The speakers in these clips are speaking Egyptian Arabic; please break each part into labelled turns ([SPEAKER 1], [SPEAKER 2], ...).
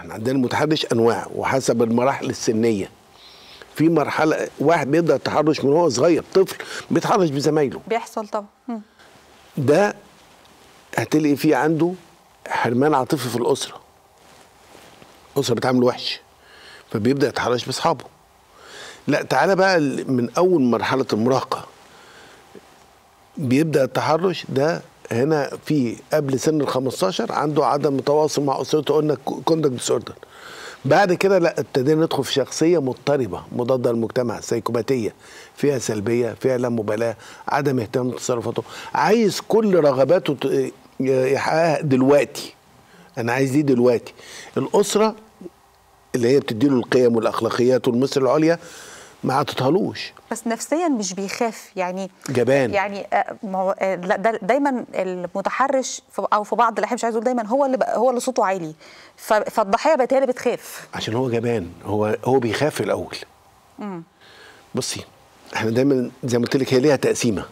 [SPEAKER 1] احنا عندنا المتحرش انواع وحسب المراحل السنيه في مرحله واحد بيبدا التحرش من هو صغير طفل بيتحرش بزمايله
[SPEAKER 2] بيحصل طبعا مم.
[SPEAKER 1] ده هتلاقي فيه عنده حرمان عاطفي في الاسره الاسره بتعامله وحش فبيبدا يتحرش باصحابه لا تعالى بقى ال- من اول مرحله المراهقه بيبدا التحرش ده هنا في قبل سن ال 15 عنده عدم تواصل مع اسرته قلنا كوندكت ديس اوردر بعد كده لا ابتدينا ندخل في شخصيه مضطربه مضاده للمجتمع سيكوباتيه فيها سلبيه فيها لا مبالاه عدم اهتمام بتصرفاته عايز كل رغباته ت- يحققها دلوقتي انا عايز دي دلوقتي الاسره اللي هي بتديله القيم والاخلاقيات والمثل العليا ما عطتهالوش
[SPEAKER 2] بس نفسيا مش بيخاف يعني
[SPEAKER 1] جبان
[SPEAKER 2] يعني آه، ما هو آه، لا ده دايما المتحرش في- او في بعض الاحيان مش عايز اقول دايما هو اللي بقى هو اللي صوته عالي ف- فالضحيه بقت هي اللي بتخاف
[SPEAKER 1] عشان هو جبان هو هو بيخاف في الاول بصي احنا دايما زي ما قلت لك هي ليها تقسيمه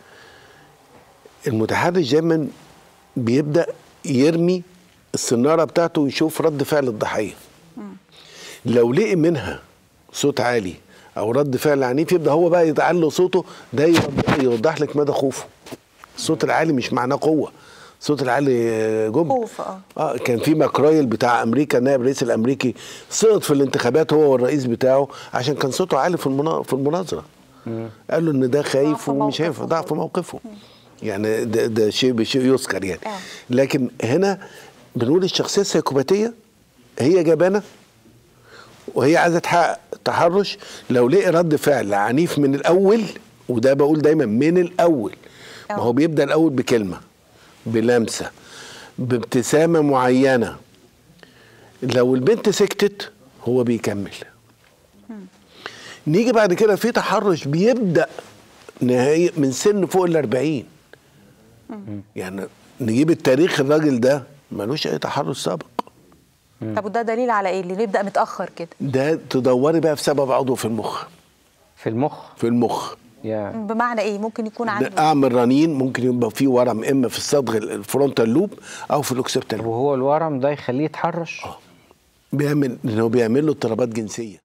[SPEAKER 1] المتحرش دايما بيبدا يرمي السناره بتاعته ويشوف رد فعل الضحيه لو لقي منها صوت عالي او رد فعل عنيف يبدا هو بقى يتعلق صوته ده يوضح- يوضح لك مدى خوفه الصوت العالي مش معناه قوه الصوت العالي آه، جبن
[SPEAKER 2] خوف، اه.
[SPEAKER 1] اه كان في ماكرايل بتاع امريكا النائب الرئيس الامريكي سقط في الانتخابات هو والرئيس بتاعه عشان كان صوته عالي في المنا... في المناظره قال له ان ده خايف
[SPEAKER 2] ضعف
[SPEAKER 1] ومش
[SPEAKER 2] موقفه.
[SPEAKER 1] هينفع ضعف موقفه يعني ده, ده شيء بشيء يذكر يعني
[SPEAKER 2] آه.
[SPEAKER 1] لكن هنا بنقول الشخصيه السيكوباتيه هي جبانه وهي عايزه تحقق تحرش لو لقي رد فعل عنيف من الاول وده بقول دايما من الاول ما
[SPEAKER 2] آه.
[SPEAKER 1] هو بيبدا الاول بكلمه بلمسه بابتسامه معينه لو البنت سكتت هو بيكمل نيجي بعد كده في تحرش بيبدا نهاية من سن فوق ال 40 يعني نجيب التاريخ الراجل ده ملوش اي تحرش سابق
[SPEAKER 2] طب وده دليل على ايه اللي نبدا متاخر كده
[SPEAKER 1] ده تدوري بقى في سبب عضو في المخ
[SPEAKER 3] في المخ
[SPEAKER 1] في المخ
[SPEAKER 3] يا
[SPEAKER 2] بمعنى ايه ممكن يكون عنده
[SPEAKER 1] اعمل رنين ممكن يبقى فيه ورم اما في الصدغ الفرونتال لوب او في الاوكسيبتال لوب
[SPEAKER 3] وهو الورم ده يخليه يتحرش
[SPEAKER 1] بيعمل انه بيعمل له اضطرابات جنسيه